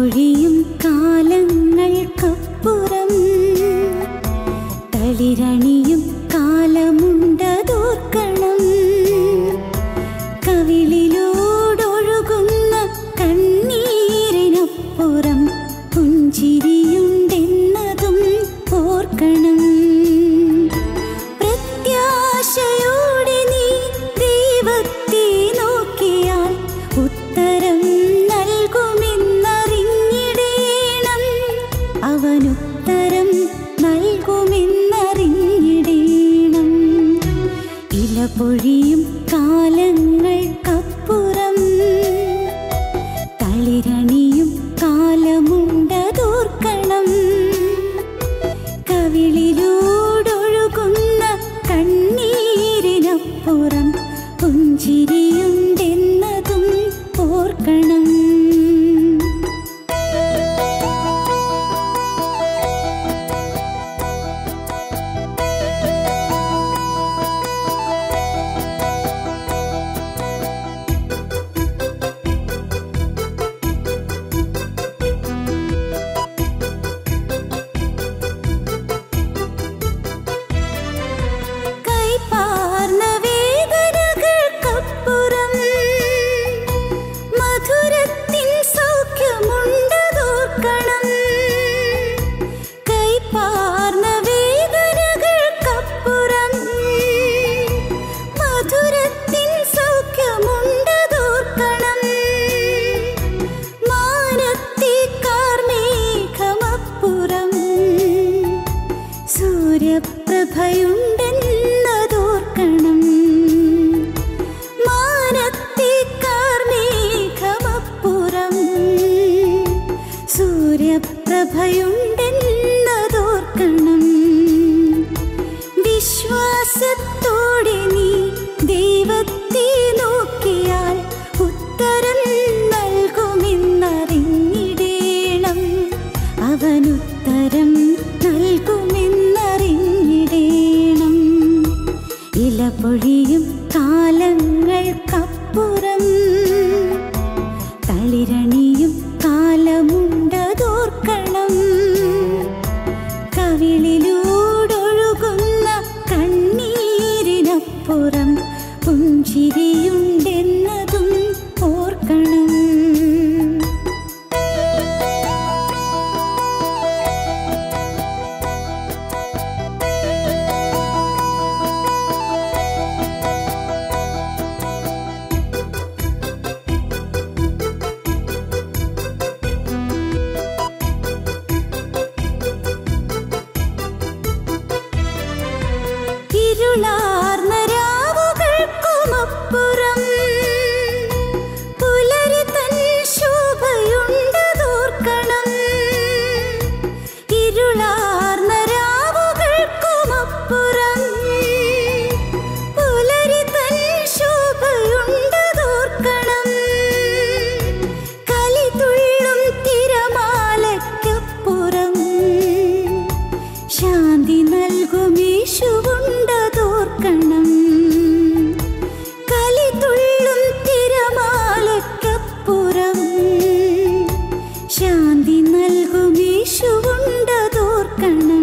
പൊഴിയും കാലങ്ങൾക്കപ്പുറം തളിരണിയും കാലമുണ്ടതോർക്കണം കവിളിലൂടൊഴുകുന്ന കണ്ണീരിനപ്പുറം പുഞ്ചിരിയുണ്ടെന്നതും ഓർക്കണം പ്രത്യാശയോടെ നീ ദൈവത്തെ നോക്കിയാൽ ഉത്തരം നൽകുമെന്നറിഞ്ഞിടേണം അവനുത്തരം നൽകുമെന്നറിഞ്ഞിടേണം ഇല പൊഴിയും കാലങ്ങൾക്കപ്പുറം തളിരണിയും കാലമുണ്ടതോർക്കണം കവിളിലൂടൊഴുകുന്ന കണ്ണീരിനപ്പുറം പുഞ്ചിരിയുണ്ടെന്നതും ഓർക്കണം കൈപ്പാർന്ന വേദനകൾക്കപ്പുറം മധുരത്തിൻ സൗഖ്യമുണ്ടതോർക്കണം കൈപ്പാർന്ന വേദനകൾക്കപ്പുറം മധുരത്തിൻ സൗഖ്യമുണ്ടതോർക്കണം മാനത്തെ കാർമേഘമപ്പുറം സൂര്യപ്രഭയുണ്ടെന്നതോർക്കണം മാനത്തെ കാർമേഘമപ്പുറം സൂര്യപ്രഭയുണ്ടെന്നതോർക്കണം വിശ്വാസത്തോടെ നീ ദൈവത്തെ നോക്കിയാൽ ഉത്തരം നൽകുമെന്നറിഞ്ഞിടേണം അവനുത്തരം നൽകുമെന്നറിഞ്ഞിടേണം ഇല പൊഴിയും കാലങ്ങൾക്കപ്പുറം തളിരണിയും കാലമുണ്ടതോർക്കണം കവിളിലൂടൊഴുകുന്ന കണ്ണീരിനപ്പുറം പുഞ്ചിരിയുണ്ടെന്നതും ഓർക്കണം ഇരുളാർന്ന രാവുകൾക്കുമപ്പുറം പുലരി തൻ ശോഭയുണ്ടതോർക്കണം ഇരുളാർന്ന രാവുകൾക്കുമപ്പുറം പുലരി തൻ ശോഭയുണ്ടതോർക്കണം കലിതുള്ളും തിരമാലയ്ക്കപ്പുറം ശാന്തി നൽകുമീശുവുണ്ടതോർക്കണം കലിതുള്ളും തിരമാലയ്ക്കപ്പുറം ശാന്തി നൽകുമീശുവുണ്ടതോർക്കണം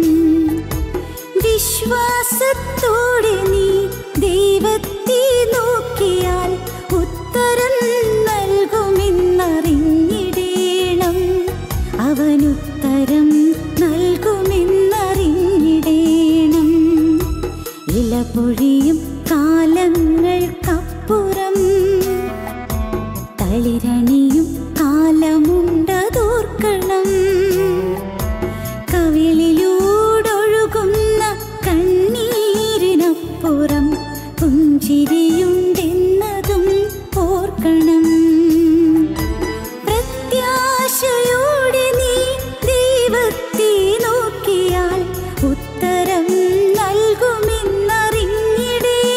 വിശ്വാസത്തോടെ നീ ദൈവത്തെ നോക്കിയാൽ ഉത്തരം നൽകുമെന്നറിഞ്ഞിടേണം അവനുത്തരം നൽകുമെന്നറിഞ്ഞിടേണം ഇല പൊഴിയും കാലങ്ങൾക്കപ്പുറം തളിരണിയും കാലമുണ്ടതോർക്കണം കവിളിലൂടൊഴുകുന്ന കണ്ണീരിനപ്പുറം പുഞ്ചിരിയുണ്ടെന്നതും ഓർക്കണം പ്രത്യാശയോടെ നീ ദൈവത്തെ നോക്കിയാൽ ഉത്തരം നൽകുമെന്നറിഞ്ഞിടേണം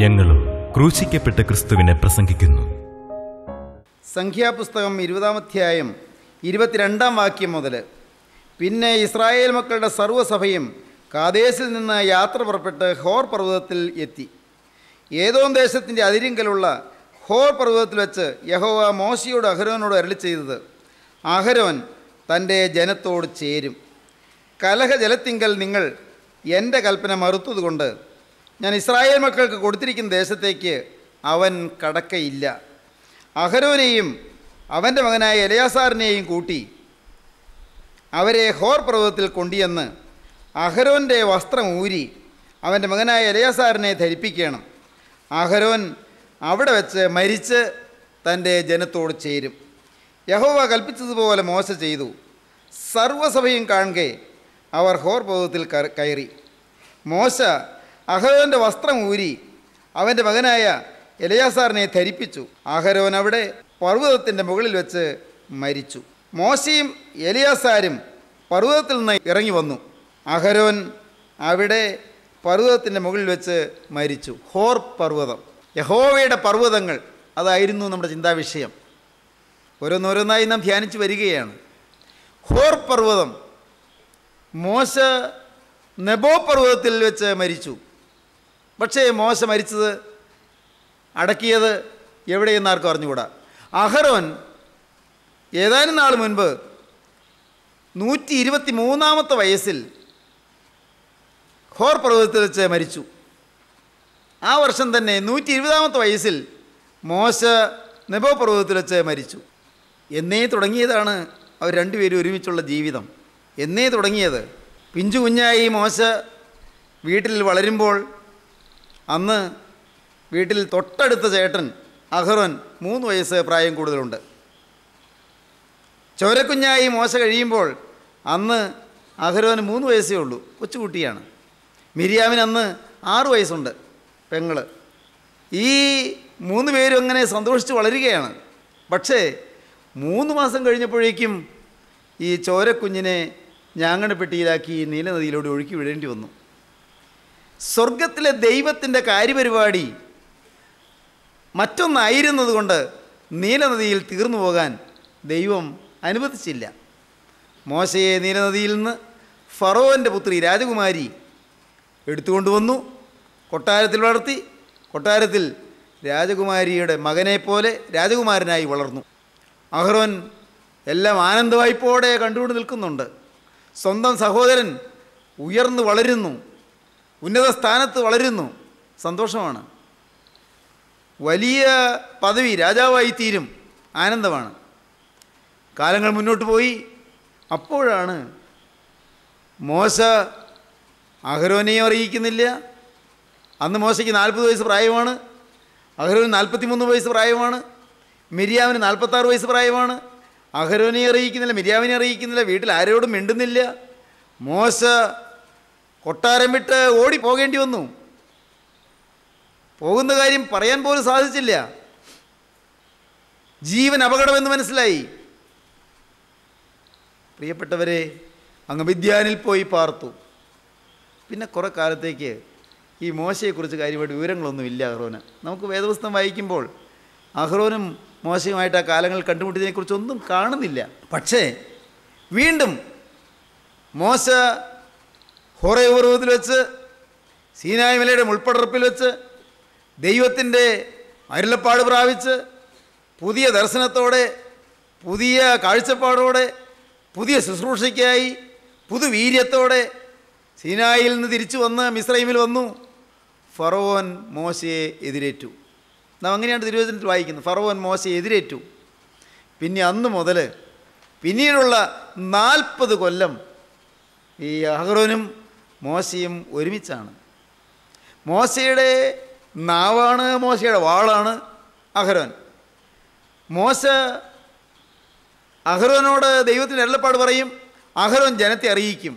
ഞങ്ങളും ക്രൂശിക്കപ്പെട്ട ക്രിസ്തുവിനെ പ്രസംഗിക്കുന്നു സംഖ്യാപുസ്തകം ഇരുപതാമധ്യായം ഇരുപത്തിരണ്ടാം വാക്യം മുതൽ പിന്നെ ഇസ്രായേൽ മക്കളുടെ സർവ്വസഭയും കാദേശിൽ നിന്ന് യാത്ര പുറപ്പെട്ട് ഹോർ പർവ്വതത്തിൽ എത്തി ഏതോം ദേശത്തിൻ്റെ അതിരിങ്കലുള്ള ഹോർ പർവ്വതത്തിൽ വെച്ച് യഹോവ മോശയോട് അഹരോനോട് അരളി ചെയ്തത് അഹരോൻ തൻ്റെ ജനത്തോട് ചേരും കലഹജലത്തിങ്കൽ നിങ്ങൾ എൻ്റെ കൽപ്പന മറുത്തതുകൊണ്ട് ഞാൻ ഇസ്രായേൽ മക്കൾക്ക് കൊടുത്തിരിക്കുന്ന ദേശത്തേക്ക് അവൻ കടക്കയില്ല അഹരോനെയും അവൻ്റെ മകനായ എലയാസാറിനെയും കൂട്ടി അവരെ ഹോർ പർവ്വതത്തിൽ കൊണ്ടുചെന്ന് അഹരോൻ്റെ വസ്ത്രം ഊരി അവൻ്റെ മകനായ എലയാസാറിനെ ധരിപ്പിക്കണം അഹരോൻ അവിടെ വെച്ച് മരിച്ച് തൻ്റെ ജനത്തോട് ചേരും യഹോവ കൽപ്പിച്ചതുപോലെ മോശ ചെയ്തു സർവ്വസഭയും കാണുകെ അവർ ഹോർ പർവ്വതത്തിൽ കയറി- കയറി മോശ അഹരോൻ്റെ വസ്ത്രം ഊരി അവൻ്റെ മകനായ എലയാസാറിനെ ധരിപ്പിച്ചു അഹരോൻ അവിടെ പർവ്വതത്തിൻ്റെ മുകളിൽ വെച്ച് മരിച്ചു മോശയും എലിയാസാരും പർവ്വതത്തിൽ നിന്ന് ഇറങ്ങി വന്നു അഹരോൻ അവിടെ പർവ്വതത്തിൻ്റെ മുകളിൽ വെച്ച് മരിച്ചു ഹോർ പർവ്വതം യഹോവയുടെ പർവ്വതങ്ങൾ അതായിരുന്നു നമ്മുടെ ചിന്താവിഷയം ഓരോന്നോരോന്നായി നാം ധ്യാനിച്ചു വരികയാണ് ഹോർ പർവ്വതം മോശ നെബോ പർവ്വതത്തിൽ വെച്ച് മരിച്ചു പക്ഷേ മോശ മരിച്ചത് അടക്കിയത് എവിടെയെന്ന് ആർക്കും അറിഞ്ഞുകൂടാ അഹരോൻ ഏതാനും നാൾ മുൻപ് നൂറ്റി ഇരുപത്തി മൂന്നാമത്തെ വയസ്സിൽ ഹോർ പർവ്വതത്തിൽ വെച്ച് മരിച്ചു ആ വർഷം തന്നെ നൂറ്റി ഇരുപതാമത്തെ വയസ്സിൽ മോശ നെബോ പർവ്വതത്തിൽ വെച്ച് മരിച്ചു എന്നേ തുടങ്ങിയതാണ് അവർ രണ്ടുപേരും ഒരുമിച്ചുള്ള ജീവിതം എന്നേ തുടങ്ങിയത് പിഞ്ചു കുഞ്ഞായി മോശ വീട്ടിൽ വളരുമ്പോൾ അന്ന് വീട്ടിൽ തൊട്ടടുത്ത ചേട്ടൻ അഹ്റോൻ മൂന്ന് വയസ്സ് പ്രായം കൂടുതലുണ്ട് ചോരക്കുഞ്ഞായി മോശ കഴിയുമ്പോൾ അന്ന് അഹരോന് മൂന്ന് വയസ്സേ ഉള്ളൂ കൊച്ചുകുട്ടിയാണ് മിരിയാമിന് അന്ന് ആറ് വയസ്സുണ്ട് പെങ്ങള് ഈ മൂന്ന് പേരും അങ്ങനെ സന്തോഷിച്ച് വളരുകയാണ് പക്ഷേ മൂന്ന് മാസം കഴിഞ്ഞപ്പോഴേക്കും ഈ ചോരക്കുഞ്ഞിനെ ഞാങ്ങണപ്പെട്ടിയിലാക്കി നീലനദിയിലൂടെ ഒഴുക്കി വിടേണ്ടി വന്നു സ്വർഗത്തിലെ ദൈവത്തിൻ്റെ കാര്യപരിപാടി മറ്റൊന്നായിരുന്നതുകൊണ്ട് നീലനദിയിൽ തീർന്നു പോകാൻ ദൈവം അനുവദിച്ചില്ല മോശയെ നീലനദിയിൽ നിന്ന് ഫറോവൻ്റെ പുത്രി രാജകുമാരി എടുത്തുകൊണ്ടുവന്നു കൊട്ടാരത്തിൽ വളർത്തി കൊട്ടാരത്തിൽ രാജകുമാരിയുടെ മകനെപ്പോലെ രാജകുമാരനായി വളർന്നു അഹ്റോൻ എല്ലാം ആനന്ദവായ്പോടെ കണ്ടുകൊണ്ട് നിൽക്കുന്നുണ്ട് സ്വന്തം സഹോദരൻ ഉയർന്നു വളരുന്നു ഉന്നത സ്ഥാനത്ത് വളരുന്നു സന്തോഷമാണ് വലിയ പദവി രാജാവായി തീരും ആനന്ദമാണ് കാലങ്ങൾ മുന്നോട്ട് പോയി അപ്പോഴാണ് മോശ അഹരോനെയും അറിയിക്കുന്നില്ല അന്ന് മോശയ്ക്ക് നാൽപ്പത് വയസ്സ് പ്രായമാണ് അഹരോന് നാൽപ്പത്തിമൂന്ന് വയസ്സ് പ്രായമാണ് മിരിയാവിന് നാൽപ്പത്താറ് വയസ്സ് പ്രായമാണ് അഹരോനെ അറിയിക്കുന്നില്ല മിരിയാവിനെ അറിയിക്കുന്നില്ല വീട്ടിൽ ആരോടും മിണ്ടുന്നില്ല മോശ കൊട്ടാരം വിട്ട് ഓടി പോകേണ്ടി വന്നു പോകുന്ന കാര്യം പറയാൻ പോലും സാധിച്ചില്ല ജീവൻ അപകടമെന്ന് മനസ്സിലായി പ്രിയപ്പെട്ടവരെ അങ്ങ് വിദ്യാനിൽ പോയി പാർത്തു പിന്നെ കുറേ കാലത്തേക്ക് ഈ മോശയെക്കുറിച്ച് കാര്യമായിട്ട് വിവരങ്ങളൊന്നും ഇല്ല അഹ്റോന് നമുക്ക് വേദപുസ്തകം വായിക്കുമ്പോൾ അഹ്റോനും മോശയുമായിട്ട് ആ കാലങ്ങൾ കണ്ടുമുട്ടിയതിനെക്കുറിച്ചൊന്നും കാണുന്നില്ല പക്ഷേ വീണ്ടും മോശ ഹോറേ പർവ്വതത്തിൽ വെച്ച് സീനായ് മലയുടെ മുൾപ്പടർപ്പിൽ വെച്ച് ദൈവത്തിൻ്റെ അരുളപ്പാട് പ്രാപിച്ച് പുതിയ ദർശനത്തോടെ പുതിയ കാഴ്ചപ്പാടോടെ പുതിയ ശുശ്രൂഷയ്ക്കായി പുതുവീര്യത്തോടെ സീനായിൽ നിന്ന് തിരിച്ചു വന്ന് മിസ്രൈമിൽ വന്നു ഫറവോൻ മോശയെ എതിരേറ്റു നാം അങ്ങനെയാണ് തിരുവചനത്തിൽ വായിക്കുന്നത് ഫറവോൻ മോശയെ എതിരേറ്റു പിന്നെ അന്ന് മുതൽ പിന്നീടുള്ള നാൽപ്പത് കൊല്ലം ഈ അഹ്റോനും മോശയും ഒരുമിച്ചാണ് മോശയുടെ നാവാണ് മോശയുടെ വാളാണ് അഹരോൻ മോശ അഹരോനോട് ദൈവത്തിൻ്റെ എള്ളപ്പാട് പറയും അഹരോൻ ജനത്തെ അറിയിക്കും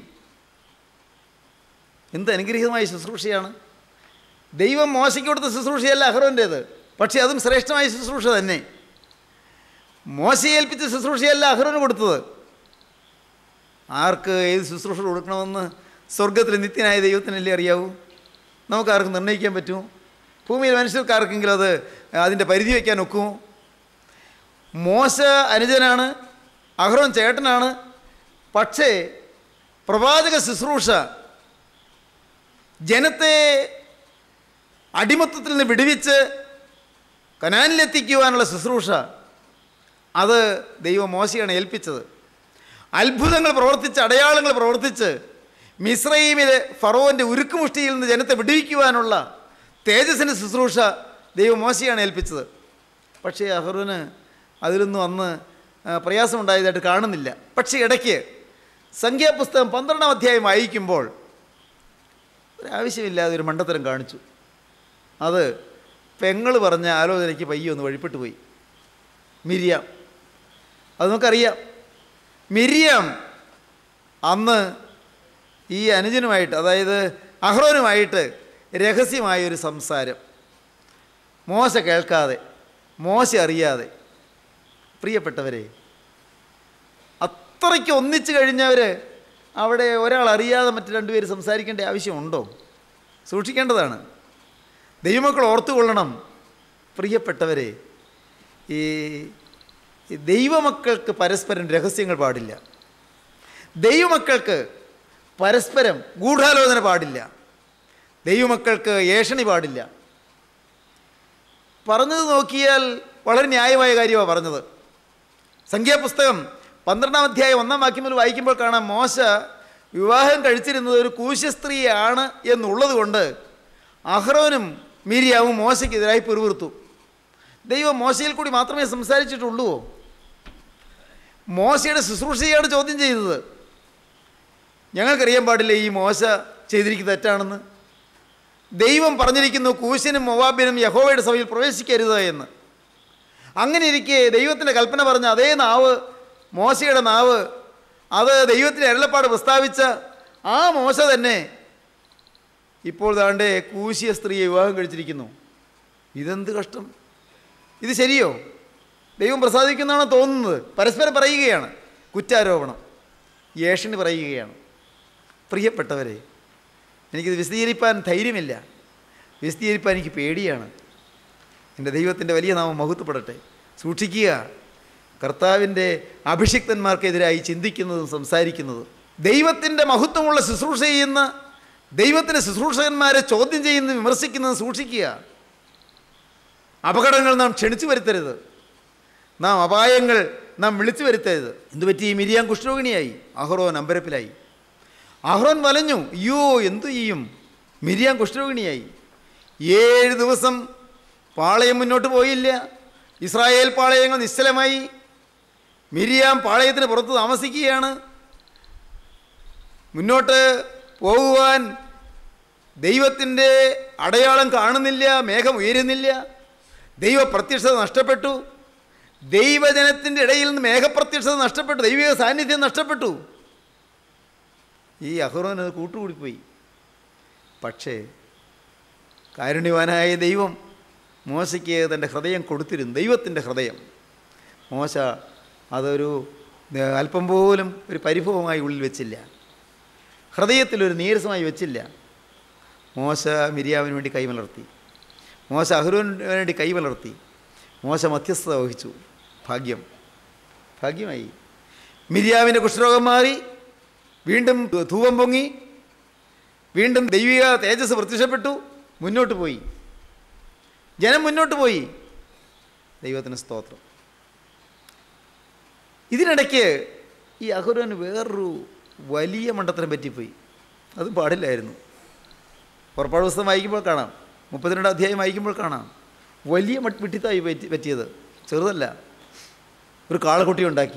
എന്ത് അനുഗ്രഹീതമായ ശുശ്രൂഷയാണ് ദൈവം മോശയ്ക്ക് കൊടുത്ത ശുശ്രൂഷയല്ല അഹ്റോൻ്റേത് പക്ഷേ അതും ശ്രേഷ്ഠമായ ശുശ്രൂഷ തന്നെ മോശയെ ഏൽപ്പിച്ച ശുശ്രൂഷയല്ല അഹ്റോന് കൊടുത്തത് ആർക്ക് ഏത് ശുശ്രൂഷ കൊടുക്കണമെന്ന് സ്വർഗത്തിൽ നിത്യനായ ദൈവത്തിനല്ലേ അറിയാവൂ നമുക്കാർക്ക് നിർണ്ണയിക്കാൻ പറ്റുമോ ഭൂമിയിൽ മനുഷ്യർക്കാർക്കെങ്കിലും അത് അതിൻ്റെ പരിധി വയ്ക്കാൻ ഒക്കുമോ മോശ അനുജനാണ് അഹ്റോൻ ചേട്ടനാണ് പക്ഷേ പ്രവാചക ശുശ്രൂഷ ജനത്തെ അടിമത്തത്തിൽ നിന്ന് വിടുവിച്ച് കനാനിലെത്തിക്കുവാനുള്ള ശുശ്രൂഷ അത് ദൈവം മോശയാണ് ഏൽപ്പിച്ചത് അത്ഭുതങ്ങൾ പ്രവർത്തിച്ച് അടയാളങ്ങൾ പ്രവർത്തിച്ച് മിശ്രൈമിലെ ഫറോൻ്റെ ഉരുക്കുമുഷ്ടിയിൽ നിന്ന് ജനത്തെ വിടുവിക്കുവാനുള്ള തേജസ്സിൻ്റെ ശുശ്രൂഷ ദൈവം മോശയാണ് ഏൽപ്പിച്ചത് പക്ഷേ അഹ്റോന് അതിലൊന്നും അന്ന് ആ, പ്രയാസമുണ്ടായതായിട്ട് കാണുന്നില്ല പക്ഷേ ഇടയ്ക്ക് സംഖ്യാപുസ്തകം പന്ത്രണ്ടാം അധ്യായം വായിക്കുമ്പോൾ ഒരാവശ്യമില്ലാതെ ഒരു മണ്ടത്തരം കാണിച്ചു അത് പെങ്ങൾ പറഞ്ഞ ആലോചനയ്ക്ക് പയ്യെ ഒന്ന് വഴിപ്പെട്ടു പോയി മിരിയാം അത് നമുക്കറിയാം മിരിയാം അന്ന് ഈ അനുജനുമായിട്ട് അതായത് അഹ്റോനുമായിട്ട് രഹസ്യമായൊരു സംസാരം മോശ കേൾക്കാതെ മോശ അറിയാതെ പ്രിയപ്പെട്ടവരെ അത്രയ്ക്ക് ഒന്നിച്ചു കഴിഞ്ഞവർ അവിടെ ഒരാൾ അറിയാതെ മറ്റു രണ്ടുപേര് സംസാരിക്കേണ്ട ആവശ്യമുണ്ടോ സൂക്ഷിക്കേണ്ടതാണ് ദൈവമക്കൾ ഓർത്തുകൊള്ളണം പ്രിയപ്പെട്ടവരെ ഈ ഈ ദൈവമക്കൾക്ക് പരസ്പരം രഹസ്യങ്ങൾ പാടില്ല ദൈവമക്കൾക്ക് പരസ്പരം ഗൂഢാലോചന പാടില്ല ദൈവമക്കൾക്ക് ഏഷണി പാടില്ല പറഞ്ഞത് നോക്കിയാൽ വളരെ ന്യായമായ കാര്യമാണ് പറഞ്ഞത് സംഖ്യാപുസ്തകം പന്ത്രണ്ടാം അധ്യായം ഒന്നാം വാക്യം മുതൽ വായിക്കുമ്പോൾ കാണാം മോശ വിവാഹം കഴിച്ചിരുന്നത് ഒരു കൂശസ്ത്രീയാണ് എന്നുള്ളത് കൊണ്ട് അഹ്റോനും മീരിയാവും മോശയ്ക്കെതിരായി പിറുവിറുത്തു ദൈവം മോശയിൽ കൂടി മാത്രമേ സംസാരിച്ചിട്ടുള്ളൂ മോശയുടെ ശുശ്രൂഷയാണ് ചോദ്യം ചെയ്തത് ഞങ്ങൾക്കറിയാൻ പാടില്ല ഈ മോശ ചെയ്തിരിക്കുന്നത് തെറ്റാണെന്ന് ദൈവം പറഞ്ഞിരിക്കുന്നു കൂശനും മൊവാബിനും യഹോവയുടെ സഭയിൽ പ്രവേശിക്കരുത് എന്ന് അങ്ങനെ ഇരിക്കെ ദൈവത്തിൻ്റെ കൽപ്പന പറഞ്ഞ അതേ നാവ് മോശയുടെ നാവ് അത് ദൈവത്തിൻ്റെ അരുളപ്പാട് പ്രസ്താവിച്ച ആ മോശ തന്നെ ഇപ്പോൾ ദാണ്ടേ കൂശിയ സ്ത്രീയെ വിവാഹം കഴിച്ചിരിക്കുന്നു ഇതെന്ത് കഷ്ടം ഇത് ശരിയോ ദൈവം പ്രസാദിക്കുന്നതാണോ തോന്നുന്നത് പരസ്പരം പറയുകയാണ് കുറ്റാരോപണം യേഷന് പറയുകയാണ് പ്രിയപ്പെട്ടവരെ എനിക്കിത് വിശദീകരിപ്പാൻ ധൈര്യമില്ല വിശദീകരിപ്പാൻ എനിക്ക് പേടിയാണ് എൻ്റെ ദൈവത്തിൻ്റെ വലിയ നാമം മഹത്വപ്പെടട്ടെ സൂക്ഷിക്കുക കർത്താവിൻ്റെ അഭിഷിക്തന്മാർക്കെതിരായി ചിന്തിക്കുന്നതും സംസാരിക്കുന്നതും ദൈവത്തിൻ്റെ മഹത്വമുള്ള ശുശ്രൂഷ ചെയ്യുന്ന ദൈവത്തിൻ്റെ ശുശ്രൂഷകന്മാരെ ചോദ്യം ചെയ്യുന്നതും വിമർശിക്കുന്നതും സൂക്ഷിക്കുക അപകടങ്ങൾ നാം ക്ഷണിച്ചു വരുത്തരുത് നാം അപായങ്ങൾ നാം വിളിച്ചു വരുത്തരുത് എന്തു പറ്റി മിരിയാൻ കുഷ്ഠരോഗിണിയായി അഹ്റോൻ അമ്പരപ്പിലായി അഹ്റോൻ വലഞ്ഞു അയ്യോ എന്തു ചെയ്യും മിരിയാൻ കുഷ്ഠരോഗിണിയായി ഏഴ് ദിവസം പാളയം മുന്നോട്ട് പോയില്ല ഇസ്രായേൽ പാളയങ്ങൾ നിശ്ചലമായി മിരിയാം പാളയത്തിന് പുറത്ത് താമസിക്കുകയാണ് മുന്നോട്ട് പോകുവാൻ ദൈവത്തിൻ്റെ അടയാളം കാണുന്നില്ല മേഘം ഉയരുന്നില്ല ദൈവ പ്രത്യക്ഷത നഷ്ടപ്പെട്ടു ദൈവജനത്തിൻ്റെ ഇടയിൽ നിന്ന് മേഘപ്രത്യക്ഷത നഷ്ടപ്പെട്ടു ദൈവിക സാന്നിധ്യം നഷ്ടപ്പെട്ടു ഈ അഹ്റോൻ അത് കൂട്ടുകൂടിപ്പോയി പക്ഷേ കാരുണ്യവാനായ ദൈവം മോശയ്ക്ക് തൻ്റെ ഹൃദയം കൊടുത്തിരുന്നു ദൈവത്തിൻ്റെ ഹൃദയം മോശ അതൊരു ഏ, അല്പം പോലും ഒരു പരിഭവമായി ഉള്ളിൽ വെച്ചില്ല ഹൃദയത്തിലൊരു നീരസമായി വെച്ചില്ല മോശ മിരിയാവിന് വേണ്ടി കൈമലർത്തി മോശ അഹ്റോന് വേണ്ടി കൈമലർത്തി മോശ മധ്യസ്ഥത വഹിച്ചു ഭാഗ്യം ഭാഗ്യമായി മിരിയാവിൻ്റെ കുഷ്ഠരോഗം മാറി വീണ്ടും ധൂപം പൊങ്ങി വീണ്ടും ദൈവിക തേജസ് പ്രത്യക്ഷപ്പെട്ടു മുന്നോട്ട് പോയി ജനം മുന്നോട്ട് പോയി ദൈവത്തിന് സ്തോത്രം ഇതിനിടയ്ക്ക് ഈ അഹുരന് വേറൊരു വലിയ മണ്ടത്തരം പറ്റിപ്പോയി അത് പാടില്ലായിരുന്നു പുറപ്പാട് പുസ്തകം വായിക്കുമ്പോൾ കാണാം മുപ്പത്തിരണ്ട് അധ്യായം വായിക്കുമ്പോൾ കാണാം വലിയ മട്ട് വിട്ടിത്തായി പറ്റി പറ്റിയത് ചെറുതല്ല ഒരു കാളക്കുട്ടി ഉണ്ടാക്കി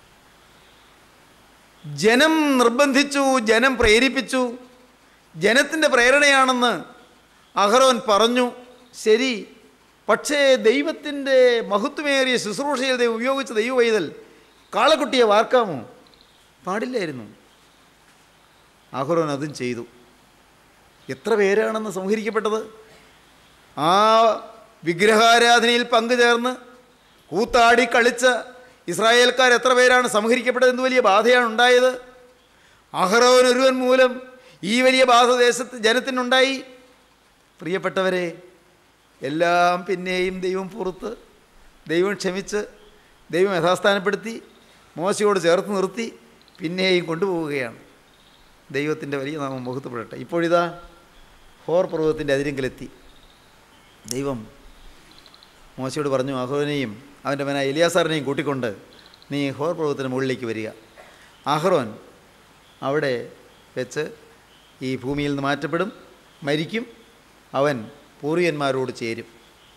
ജനം നിർബന്ധിച്ചു ജനം പ്രേരിപ്പിച്ചു ജനത്തിൻ്റെ പ്രേരണയാണെന്ന് അഹ്റോൻ പറഞ്ഞു ശരി പക്ഷേ ദൈവത്തിൻ്റെ മഹത്വമേറിയ ശുശ്രൂഷയിൽ ദൈവം ഉപയോഗിച്ച ദൈവവൈതൽ കാളക്കുട്ടിയെ വാർക്കാമോ പാടില്ലായിരുന്നു അഹ്റോൻ അതും ചെയ്തു എത്ര പേരാണെന്ന് സംഹരിക്കപ്പെട്ടത് ആ വിഗ്രഹാരാധനയിൽ പങ്കുചേർന്ന് കൂത്താടി കളിച്ച ഇസ്രായേൽക്കാർ എത്ര പേരാണ് സംഹരിക്കപ്പെട്ടത് എന്ത് വലിയ ബാധയാണ് ഉണ്ടായത് അഹ്റോൻ ഒരുവൻ മൂലം ഈ വലിയ ബാധ ദേശത്ത് ജനത്തിനുണ്ടായി പ്രിയപ്പെട്ടവരെ എല്ലാം പിന്നെയും ദൈവം പുറത്ത് ദൈവം ക്ഷമിച്ച് ദൈവം യഥാസ്ഥാനപ്പെടുത്തി മോശയോട് ചേർത്ത് നിർത്തി പിന്നെയും കൊണ്ടുപോവുകയാണ് ദൈവത്തിൻ്റെ വലിയ നാമം മുഖത്തുപെടട്ടെ ഇപ്പോഴിതാ ഹോർ പർവ്വതത്തിൻ്റെ അതിരെങ്കിലെത്തി ദൈവം മോശയോട് പറഞ്ഞു അഹ്റോനെയും അവൻ്റെ മന എലിയാസാറിനെയും കൂട്ടിക്കൊണ്ട് നീ ഹോർ പർവ്വതത്തിന് മുകളിലേക്ക് വരിക അഹ്റോൻ അവിടെ വെച്ച് ഈ ഭൂമിയിൽ നിന്ന് മാറ്റപ്പെടും മരിക്കും അവൻ പൂർവികന്മാരോട് ചേരും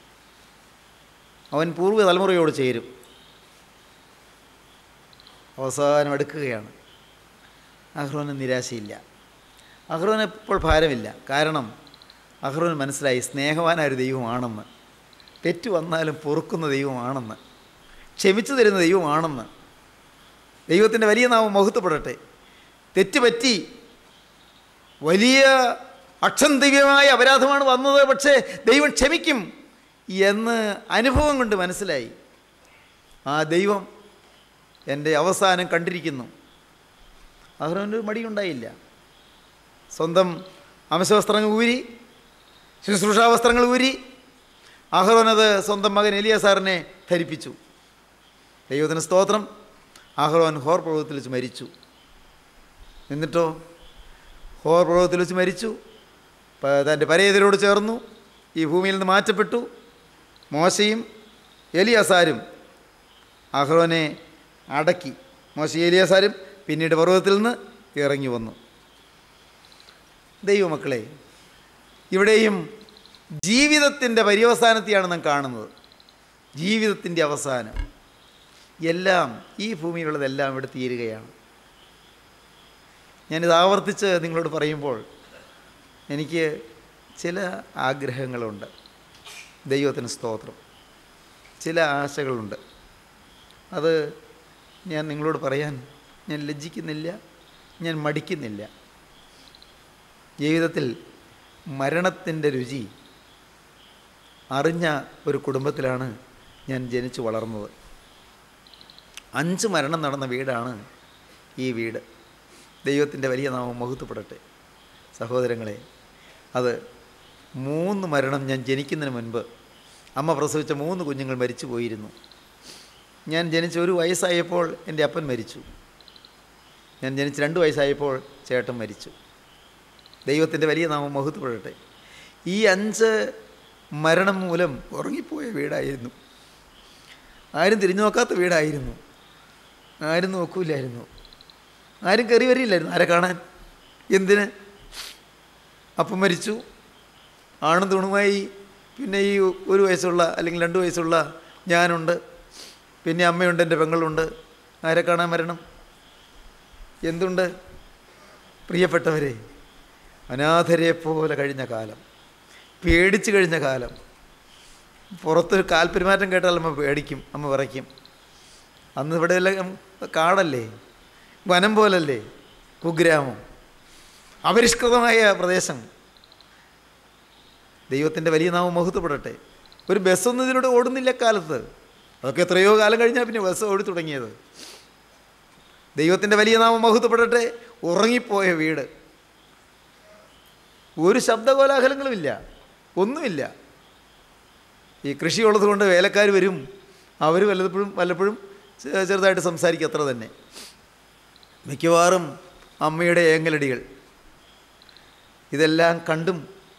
അവൻ പൂർവ്വ തലമുറയോട് ചേരും അവസാനം എടുക്കുകയാണ് അഹ്റോന് നിരാശയില്ല അഹ്റോന് ഇപ്പോൾ ഭാരമില്ല കാരണം അഹ്റോന് മനസ്സിലായി സ്നേഹവാനായ ഒരു ദൈവമാണെന്ന് തെറ്റ് വന്നാലും പൊറുക്കുന്ന ദൈവമാണെന്ന് ക്ഷമിച്ചു തരുന്ന ദൈവമാണെന്ന് ദൈവത്തിൻ്റെ വലിയ നാമം മഹത്വപ്പെടട്ടെ തെറ്റ് പറ്റി വലിയ അക്ഷന്തവ്യമായ അപരാധമാണ് വന്നത് പക്ഷേ ദൈവം ക്ഷമിക്കും എന്ന് അനുഭവം കൊണ്ട് മനസ്സിലായി ആ ദൈവം എൻ്റെ അവസാനം കണ്ടിരിക്കുന്നു അഹ്റോന് മടിയുണ്ടായില്ല സ്വന്തം അംശവസ്ത്രങ്ങൾ ഊരി ശുശ്രൂഷാ വസ്ത്രങ്ങൾ ഊരി അഹ്റോനത് സ്വന്തം മകൻ എലിയാസാറിനെ ധരിപ്പിച്ചു ദൈവത്തിന് സ്തോത്രം അഹ്റോൻ ഹോർ പർവ്വതത്തിൽ വെച്ച് മരിച്ചു എന്നിട്ടോ ഹോർ പർവ്വതത്തിൽ വെച്ച് മരിച്ചു പ- തൻ്റെ പരേതരോട് ചേർന്നു ഈ ഭൂമിയിൽ നിന്ന് മാറ്റപ്പെട്ടു മോശയും എലിയാസാരും അഹ്റോനെ അടക്കി മോശ ഏലിയാസാരും പിന്നീട് പർവ്വതത്തിൽ നിന്ന് ഇറങ്ങി വന്നു ദൈവമക്കളെ ഇവിടെയും ജീവിതത്തിൻ്റെ പര്യവസാനത്തെയാണ് നാം കാണുന്നത് ജീവിതത്തിൻ്റെ അവസാനം എല്ലാം ഈ ഭൂമിയിലുള്ളതെല്ലാം ഇവിടെ തീരുകയാണ് ഞാനിത് ആവർത്തിച്ച് നിങ്ങളോട് പറയുമ്പോൾ എനിക്ക് ചില ആഗ്രഹങ്ങളുണ്ട് ദൈവത്തിന് സ്തോത്രം ചില ആശകളുണ്ട് അത് ഞാൻ നിങ്ങളോട് പറയാൻ ഞാൻ ലജ്ജിക്കുന്നില്ല ഞാൻ മടിക്കുന്നില്ല ജീവിതത്തിൽ മരണത്തിൻ്റെ രുചി അറിഞ്ഞ ഒരു കുടുംബത്തിലാണ് ഞാൻ ജനിച്ചു വളർന്നത് അഞ്ച് മരണം നടന്ന വീടാണ് ഈ വീട് ദൈവത്തിൻ്റെ വലിയ നാമം മഹത്വപ്പെടട്ടെ സഹോദരങ്ങളെ അത് മൂന്ന് മരണം ഞാൻ ജനിക്കുന്നതിന് മുൻപ് അമ്മ പ്രസവിച്ച മൂന്ന് കുഞ്ഞുങ്ങൾ മരിച്ചു പോയിരുന്നു ഞാൻ ജനിച്ച് ഒരു വയസ്സായപ്പോൾ എൻ്റെ അപ്പൻ മരിച്ചു ഞാൻ ജനിച്ച് രണ്ട് വയസ്സായപ്പോൾ ചേട്ടൻ മരിച്ചു ദൈവത്തിൻ്റെ വലിയ നാമം മഹത്വപ്പെടട്ടെ ഈ അഞ്ച് മരണം മൂലം ഉറങ്ങിപ്പോയ വീടായിരുന്നു ആരും തിരിഞ്ഞു നോക്കാത്ത വീടായിരുന്നു ആരും നോക്കൂലായിരുന്നു ആരും കയറി വരില്ലായിരുന്നു ആരെ കാണാൻ എന്തിന് അപ്പം മരിച്ചു ആണും തുണുമായി പിന്നെ ഈ ഒരു വയസ്സുള്ള അല്ലെങ്കിൽ രണ്ട് വയസ്സുള്ള ഞാനുണ്ട് പിന്നെ അമ്മയുണ്ട് എൻ്റെ പെങ്ങളുണ്ട് ആരെ കാണാൻ വരണം എന്തുണ്ട് പ്രിയപ്പെട്ടവരെ അനാഥരെ പോലെ കഴിഞ്ഞ കാലം പേടിച്ച് കഴിഞ്ഞ കാലം പുറത്തൊരു കാൽപ്പെരുമാറ്റം കേട്ടാൽ അമ്മ പേടിക്കും അമ്മ വിറയ്ക്കും അന്ന് ഇവിടെ എല്ലാം കാടല്ലേ വനം പോലല്ലേ കുഗ്രാമം അപരിഷ്കൃതമായ പ്രദേശം ദൈവത്തിൻ്റെ വലിയ നാമം മഹത്വപ്പെടട്ടെ ഒരു ബസ്സൊന്നും ഇതിലൂടെ ഓടുന്നില്ല കാലത്ത് അതൊക്കെ എത്രയോ കാലം കഴിഞ്ഞാൽ പിന്നെ ബസ് ഓടി തുടങ്ങിയത് ദൈവത്തിൻ്റെ വലിയ നാമം മഹത്വപ്പെടട്ടെ ഉറങ്ങിപ്പോയ വീട് ഒരു ശബ്ദകോലാഹലങ്ങളുമില്ല ഒന്നുമില്ല ഈ കൃഷിയുള്ളത് കൊണ്ട് വേലക്കാർ വരും അവർ വല്ലപ്പോഴും വല്ലപ്പോഴും ചെ- ചെറുതായിട്ട് സംസാരിക്കും അത്ര തന്നെ മിക്കവാറും അമ്മയുടെ ഏങ്ങലടികൾ ഇതെല്ലാം കണ്ടും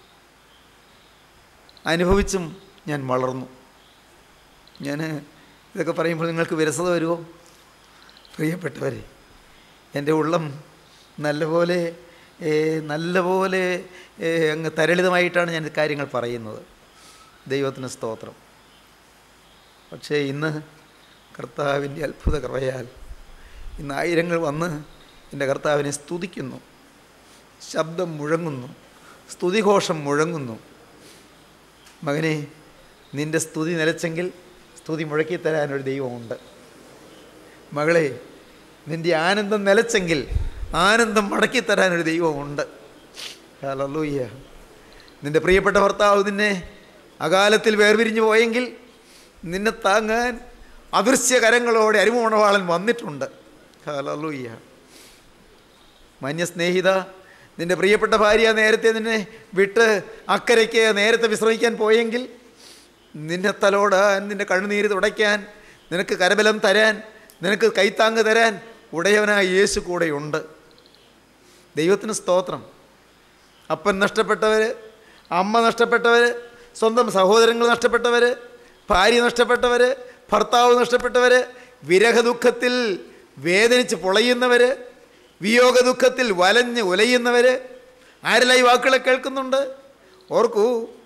അനുഭവിച്ചും ഞാൻ വളർന്നു ഞാൻ ഇതൊക്കെ പറയുമ്പോൾ നിങ്ങൾക്ക് വിരസത വരുമോ പ്രിയപ്പെട്ടവരെ എൻ്റെ ഉള്ളം നല്ലപോലെ ഏ, നല്ലപോലെ ഏ, അങ്ങ് തരളിതമായിട്ടാണ് ഞാൻ കാര്യങ്ങൾ പറയുന്നത് ദൈവത്തിന് സ്തോത്രം പക്ഷേ ഇന്ന് കർത്താവിൻ്റെ അത്ഭുത കൃപയാൽ ഇന്ന് ആയിരങ്ങൾ വന്ന് എൻ്റെ കർത്താവിനെ സ്തുതിക്കുന്നു ശബ്ദം മുഴങ്ങുന്നു സ്തുതിഘോഷം മുഴങ്ങുന്നു മകനെ നിൻ്റെ സ്തുതി നിലച്ചെങ്കിൽ സ്തുതി മുഴക്കി തരാനൊരു ദൈവമുണ്ട് മകളെ നിൻ്റെ ആനന്ദം നിലച്ചെങ്കിൽ ആനന്ദം മടക്കി തരാനൊരു ദൈവമുണ്ട് ഹല്ലേലൂയ നിൻ്റെ പ്രിയപ്പെട്ട ഭർത്താവ് നിന്നെ അകാലത്തിൽ വേർപിരിഞ്ഞു പോയെങ്കിൽ നിന്നെ താങ്ങാൻ അദൃശ്യ കരങ്ങളോടെ അരിമോണവാളൻ വന്നിട്ടുണ്ട് ഹല്ലേലൂയ മാന്യസ്നേഹിത നിൻ്റെ പ്രിയപ്പെട്ട ഭാര്യ നേരത്തെ നിന്നെ വിട്ട് അക്കരയ്ക്ക് നേരത്തെ വിശ്രമിക്കാൻ പോയെങ്കിൽ നിന്നെ തലോടാൻ നിന്റെ കണ്ണുനീര് തുടയ്ക്കാൻ നിനക്ക് കരബലം തരാൻ നിനക്ക് കൈത്താങ്ങ് തരാൻ ഉടയവനായ യേശു കൂടെയുണ്ട് ദൈവത്തിന് സ്തോത്രം അപ്പൻ നഷ്ടപ്പെട്ടവർ അമ്മ നഷ്ടപ്പെട്ടവർ സ്വന്തം സഹോദരങ്ങൾ നഷ്ടപ്പെട്ടവർ ഭാര്യ നഷ്ടപ്പെട്ടവർ ഭർത്താവ് നഷ്ടപ്പെട്ടവർ വിരഹ ദുഃഖത്തിൽ വേദനിച്ച് പൊളയുന്നവർ വിയോഗ ദുഃഖത്തിൽ വലഞ്ഞ് ഉലയുന്നവർ ആരെല്ലാം ഈ വാക്കുകളെ കേൾക്കുന്നുണ്ട് ഓർക്കൂ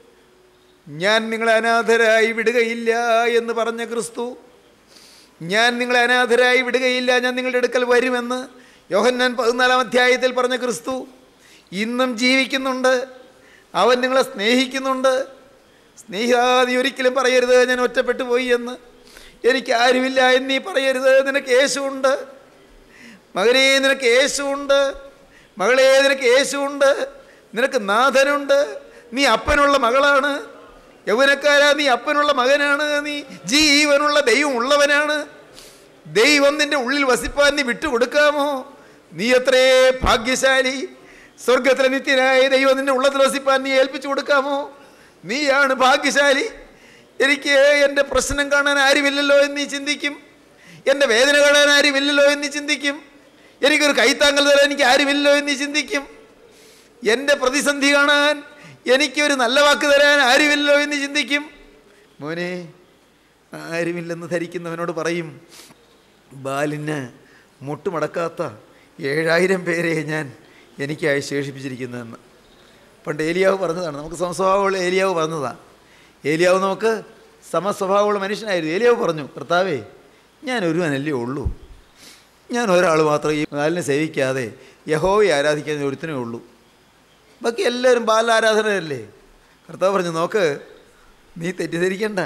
ഞാൻ നിങ്ങളെ അനാഥരായി വിടുകയില്ല എന്ന് പറഞ്ഞ ക്രിസ്തു ഞാൻ നിങ്ങളെ അനാഥരായി വിടുകയില്ല ഞാൻ നിങ്ങളുടെ അടുക്കൽ വരുമെന്ന് യോഹന്നാൻ പതിനാലാം അധ്യായത്തിൽ പറഞ്ഞ ക്രിസ്തു ഇന്നും ജീവിക്കുന്നുണ്ട് അവൻ നിങ്ങളെ സ്നേഹിക്കുന്നുണ്ട് സ്നേഹിതാതി ഒരിക്കലും പറയരുത് ഞാൻ ഒറ്റപ്പെട്ടു പോയി എന്ന് എനിക്ക് ആരുമില്ല എന്നീ പറയരുത് നിനക്ക് യേശുണ്ട് മകനെ നിനക്ക് യേശുണ്ട് മകളെ നിനക്ക് യേശുണ്ട് നിനക്ക് നാഥനുണ്ട് നീ അപ്പനുള്ള മകളാണ് യൗവനക്കാരാ നീ അപ്പനുള്ള മകനാണ് നീ ജീവനുള്ള ദൈവം ഉള്ളവനാണ് ദൈവം നിന്റെ ഉള്ളിൽ വസിപ്പാൻ നീ വിട്ടുകൊടുക്കാമോ നീ എത്രേ ഭാഗ്യശാലി സ്വർഗത്തിലെ നിത്യനായ ദൈവം നിന്റെ ഉള്ളത്തിൽ വസിപ്പാൻ നീ ഏൽപ്പിച്ചു കൊടുക്കാമോ നീയാണ് ഭാഗ്യശാലി എനിക്ക് എൻ്റെ പ്രശ്നം കാണാൻ ആരുമില്ലല്ലോ എന്ന് നീ ചിന്തിക്കും എൻ്റെ വേദന കാണാൻ ആരുമില്ലല്ലോ എന്ന് നീ ചിന്തിക്കും എനിക്കൊരു കൈത്താങ്ങൽ തരാൻ എനിക്ക് ആരുമില്ലല്ലോ എന്ന് നീ ചിന്തിക്കും എൻ്റെ പ്രതിസന്ധി കാണാൻ എനിക്കൊരു നല്ല വാക്ക് തരാൻ ആരുമില്ലല്ലോ എന്ന് ചിന്തിക്കും മോനെ ആരുമില്ലെന്ന് ധരിക്കുന്നവനോട് പറയും ബാലിന് മുട്ടുമടക്കാത്ത ഏഴായിരം പേരെ ഞാൻ എനിക്കായി ശേഷിപ്പിച്ചിരിക്കുന്നതെന്ന് പണ്ട് ഏലിയാവ് പറഞ്ഞതാണ് നമുക്ക് സമസ്വഭാവമുള്ള ഏലിയാവ് പറഞ്ഞതാണ് ഏലിയാവ് നമുക്ക് സമസ്വഭാവമുള്ള മനുഷ്യനായിരുന്നു ഏലിയാവ് പറഞ്ഞു കർത്താവേ ഞാൻ ഒരുവനല്ലേ ഉള്ളൂ ഞാൻ ഒരാൾ മാത്രം ഈ ബാലിനെ സേവിക്കാതെ യഹോവയെ ആരാധിക്കാൻ ഒരുത്തനേ ഉള്ളൂ ബാക്കി എല്ലാവരും ബാലാരാധനയല്ലേ കർത്താവ് പറഞ്ഞു നോക്ക് നീ തെറ്റിദ്ധരിക്കണ്ട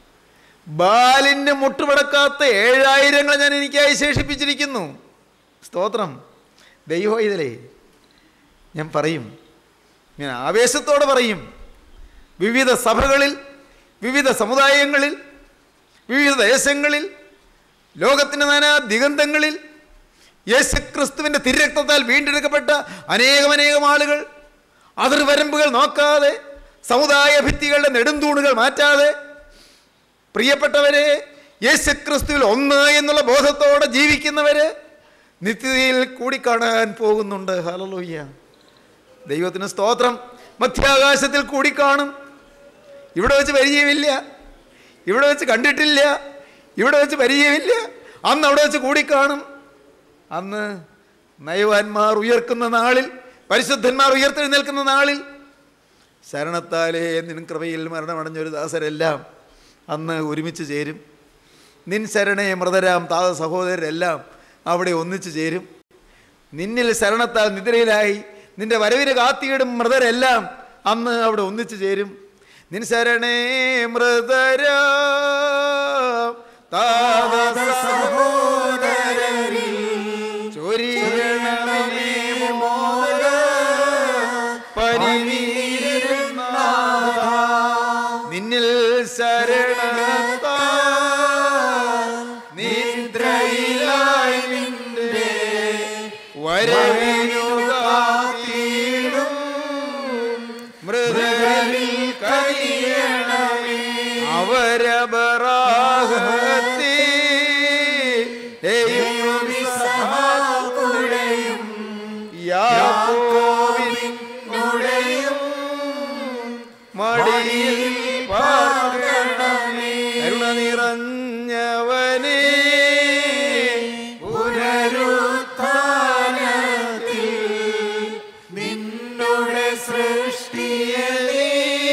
ബാലിന് മുട്ടുമടക്കാത്ത ഏഴായിരങ്ങളെ ഞാൻ എനിക്കായി ശേഷിപ്പിച്ചിരിക്കുന്നു സ്തോത്രം ദൈവം ഇതിലേ ഞാൻ പറയും ഞാൻ ആവേശത്തോടെ പറയും വിവിധ സഭകളിൽ വിവിധ സമുദായങ്ങളിൽ വിവിധ ദേശങ്ങളിൽ ലോകത്തിൻ്റെ നാനാ ദിഗന്ധങ്ങളിൽ യേശുക്രിസ്തുവിൻ്റെ തിരക്തത്താൽ വീണ്ടെടുക്കപ്പെട്ട അനേകമനേകം ആളുകൾ അതിർവരമ്പുകൾ നോക്കാതെ സമുദായ ഭിത്തികളുടെ നെടുന്തൂണുകൾ മാറ്റാതെ പ്രിയപ്പെട്ടവരെ യേശുക്രിസ്തുവിൽ ഒന്ന് എന്നുള്ള ബോധത്തോടെ ജീവിക്കുന്നവര് നിത്യതയിൽ കൂടിക്കാണാൻ പോകുന്നുണ്ട് ഹലലോയ്യ ദൈവത്തിന് സ്തോത്രം മധ്യാകാശത്തിൽ കൂടിക്കാണും ഇവിടെ വെച്ച് പരിചയമില്ല ഇവിടെ വെച്ച് കണ്ടിട്ടില്ല ഇവിടെ വെച്ച് പരിചയമില്ല അന്ന് അവിടെ വെച്ച് കൂടിക്കാണും അന്ന് നയവാന്മാർ ഉയർക്കുന്ന നാളിൽ പരിശുദ്ധന്മാർ ഉയർത്തെഴുന്നേൽക്കുന്ന നാളിൽ ശരണത്താലേ നിൻ കൃപയിൽ മരണമടഞ്ഞൊരു ദാസരെല്ലാം അന്ന് ഒരുമിച്ച് ചേരും നിൻ ശരണേ മൃതരാം താ സഹോദരരെല്ലാം അവിടെ ഒന്നിച്ചു ചേരും നിന്നിൽ ശരണത്താൽ നിദ്രയിലായി നിന്റെ വരവിന് കാത്തിയിടും മൃതരെല്ലാം അന്ന് അവിടെ ഒന്നിച്ചു ചേരും നിൻ ശരണേ മൃതരാ താത സഹോദരരിൽ ചൊരിയണമേ മോദ പരിവീരനാഥ. നിന്നിൽ ശരണത്താ നിദ്രയിലായി നിന്റെ വരവിനു കാത്തിടും മൃദരിൽ കനിയണമേ അവരബറാഹത്തി യാക്കോവിനുടെയും മടിയിൽ പാർക്കണമേ കരുണ നിറഞ്ഞവനേ പുനരുത്ഥാനത്തിൽ നിന്നുടെ സൃഷ്ടിയെ നീ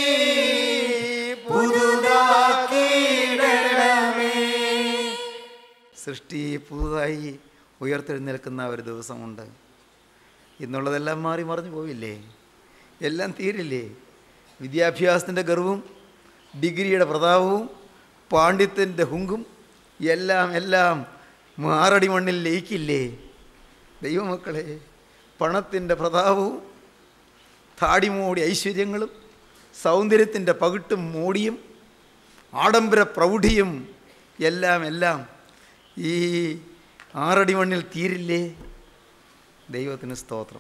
പുതുതാക്കിയിടണമേ സൃഷ്ടി പുതുതായി ഉയർത്തെഴുന്നേൽക്കുന്ന ഒരു ദിവസമുണ്ട് ഇന്നുള്ളതെല്ലാം മാറി മറിഞ്ഞു പോവില്ലേ എല്ലാം തീരില്ലേ വിദ്യാഭ്യാസത്തിൻ്റെ ഗർവും ഡിഗ്രിയുടെ പ്രതാപവും പാണ്ഡിത്യൻ്റെ ഹുങ്കും എല്ലാം എല്ലാം മാറടി മണ്ണിൽ ലയിക്കില്ലേ ദൈവമക്കളെ പണത്തിൻ്റെ പ്രതാപവും താടിമൂടി ഐശ്വര്യങ്ങളും സൗന്ദര്യത്തിൻ്റെ പകിട്ടും മൂടിയും ആഡംബര പ്രൗഢിയും എല്ലാം എല്ലാം ഈ ആറടി മണ്ണിൽ തീരില്ലേ ദൈവത്തിന് സ്തോത്രം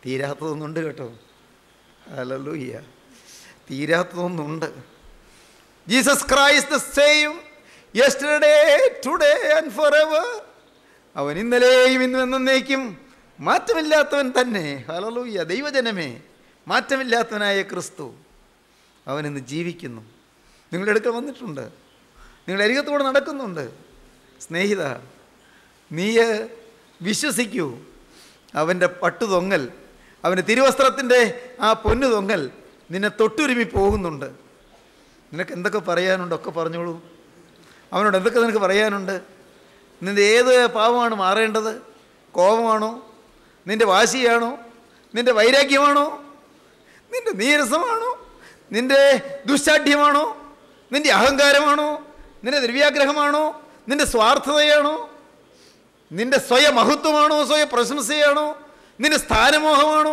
തീരാത്തതൊന്നുണ്ട് കേട്ടോ അലലൂയ്യ തീരാത്തതൊന്നുണ്ട് Jesus Christ the same yesterday today and forever അവൻ ഇന്നലെയും ഇന്നും എന്നേക്കും മാറ്റമില്ലാത്തവൻ തന്നെ ഹലലൂയ ദൈവജനമേ മാറ്റമില്ലാത്തവനായ ക്രിസ്തു അവൻ ഇന്ന് ജീവിക്കുന്നു നിങ്ങളുടെ അടുക്കൽ വന്നിട്ടുണ്ട് നിങ്ങളുടെ അരികത്തോടെ നടക്കുന്നുണ്ട് സ്നേഹിത നീ വിശ്വസിക്കൂ അവൻ്റെ പട്ടുതൊങ്ങൽ അവൻ്റെ തിരുവസ്ത്രത്തിൻ്റെ ആ പൊന്നു തൊങ്ങൽ നിന്നെ തൊട്ടുരുമി പോകുന്നുണ്ട് നിനക്ക് എന്തൊക്കെ പറയാനുണ്ട് ഒക്കെ പറഞ്ഞോളൂ അവനോട് എന്തൊക്കെ നിനക്ക് പറയാനുണ്ട് നിൻ്റെ ഏത് പാവമാണ് മാറേണ്ടത് കോപമാണോ നിൻ്റെ വാശിയാണോ നിൻ്റെ വൈരാഗ്യമാണോ നിൻ്റെ നീരസമാണോ നിൻ്റെ ദുശാഠ്യമാണോ നിൻ്റെ അഹങ്കാരമാണോ നിൻ്റെ നിർവ്യാഗ്രഹമാണോ നിൻ്റെ സ്വാർത്ഥതയാണോ നിന്റെ സ്വയമഹത്വമാണോ സ്വയ പ്രശംസയാണോ നിന്റെ സ്ഥാനമോഹമാണോ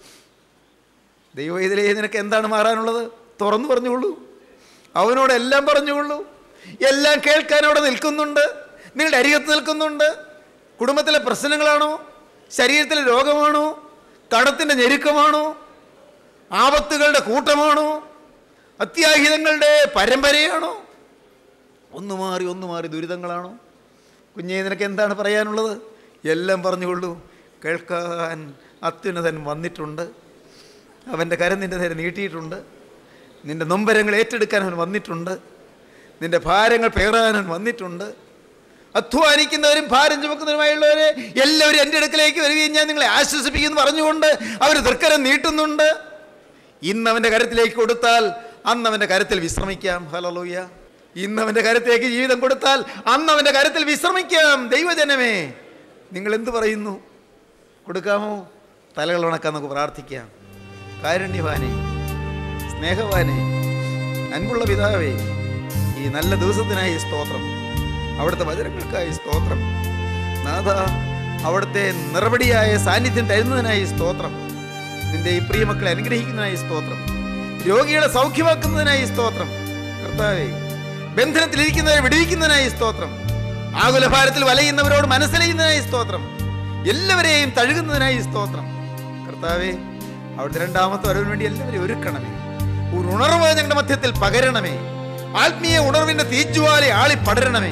ദൈവം ഇതിലേ നിനക്ക് എന്താണ് മാറാനുള്ളത് തുറന്നു പറഞ്ഞുകൊള്ളൂ അവനോട് എല്ലാം പറഞ്ഞുകൊള്ളൂ എല്ലാം കേൾക്കാൻ അവിടെ നിൽക്കുന്നുണ്ട് നിങ്ങളുടെ അരികത്ത് നിൽക്കുന്നുണ്ട് കുടുംബത്തിലെ പ്രശ്നങ്ങളാണോ ശരീരത്തിലെ രോഗമാണോ കടത്തിൻ്റെ ഞെരുക്കമാണോ ആപത്തുകളുടെ കൂട്ടമാണോ അത്യാഹിതങ്ങളുടെ പരമ്പരയാണോ ഒന്ന് മാറി ഒന്ന് മാറി ദുരിതങ്ങളാണോ കുഞ്ഞേ നിനക്ക് എന്താണ് പറയാനുള്ളത് എല്ലാം പറഞ്ഞുകൊള്ളൂ കേൾക്കാൻ അത്യുന്നതൻ വന്നിട്ടുണ്ട് അവൻ്റെ കരം നിൻ്റെ നേരെ നീട്ടിയിട്ടുണ്ട് നിൻ്റെ നൊമ്പരങ്ങൾ ഏറ്റെടുക്കാൻ അവൻ വന്നിട്ടുണ്ട് നിൻ്റെ ഭാരങ്ങൾ പേറാൻ അവൻ വന്നിട്ടുണ്ട് അധ്വാനിക്കുന്നവരും ഭാരം ചുമക്കുന്നവരുമായുള്ളവരെ എല്ലാവരും എൻ്റെ അടുക്കലേക്ക് വരികയും ഞാൻ നിങ്ങളെ ആശ്വസിപ്പിക്കുമെന്ന് പറഞ്ഞുകൊണ്ട് അവർ തൃക്കരം നീട്ടുന്നുണ്ട് ഇന്ന് അവൻ്റെ കരത്തിലേക്ക് കൊടുത്താൽ അന്ന് അവൻ്റെ കരത്തിൽ വിശ്രമിക്കാം ഹലലൂയ ഇന്ന് അവൻ്റെ കരത്തിലേക്ക് ജീവിതം കൊടുത്താൽ അന്ന് അവൻ്റെ കരത്തിൽ വിശ്രമിക്കാം ദൈവജനമേ നിങ്ങൾ എന്ത് പറയുന്നു കൊടുക്കാമോ തലകൾ ഉണക്കാൻ നമുക്ക് പ്രാർത്ഥിക്കാം കാരുണ്യവാനെ സ്നേഹവാനെ അൻപുള്ള പിതാവേ ഈ നല്ല ദിവസത്തിനായി സ്തോത്രം അവിടുത്തെ വചനങ്ങൾക്കായി സ്തോത്രം നാഥ അവിടുത്തെ നിറപടിയായ സാന്നിധ്യം തരുന്നതിനായി സ്തോത്രം നിന്റെ ഈ പ്രിയമക്കളെ അനുഗ്രഹിക്കുന്നതിനായി സ്തോത്രം രോഗികളെ സൗഖ്യമാക്കുന്നതിനായി സ്തോത്രം കർത്താവേ ബന്ധനത്തിലിരിക്കുന്നവരെ വിടുവിക്കുന്നതിനായി സ്തോത്രം ആകുലഭാരത്തിൽ വലയുന്നവരോട് മനസ്സിലയുന്നതിനായി സ്തോത്രം എല്ലാവരെയും തഴുകുന്നതിനായി സ്തോത്രം കർത്താവേ അവിടുത്തെ രണ്ടാമത്തെ വരവിന് വേണ്ടി എല്ലാവരെയും ഒരുക്കണമേ ഒരു ഉണർവ് ഞങ്ങളുടെ മധ്യത്തിൽ പകരണമേ ആത്മീയ ഉണർവിന്റെ തീജ്വാലി ആളി പടരണമേ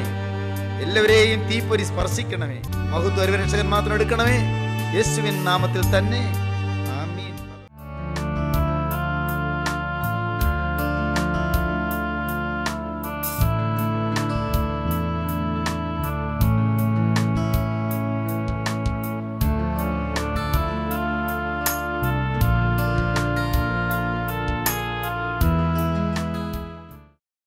എല്ലാവരെയും തീപ്പൊരി സ്പർശിക്കണമേ മഹത്വ രക്ഷകൻ മാത്രം എടുക്കണമേ യേശുവിൻ നാമത്തിൽ തന്നെ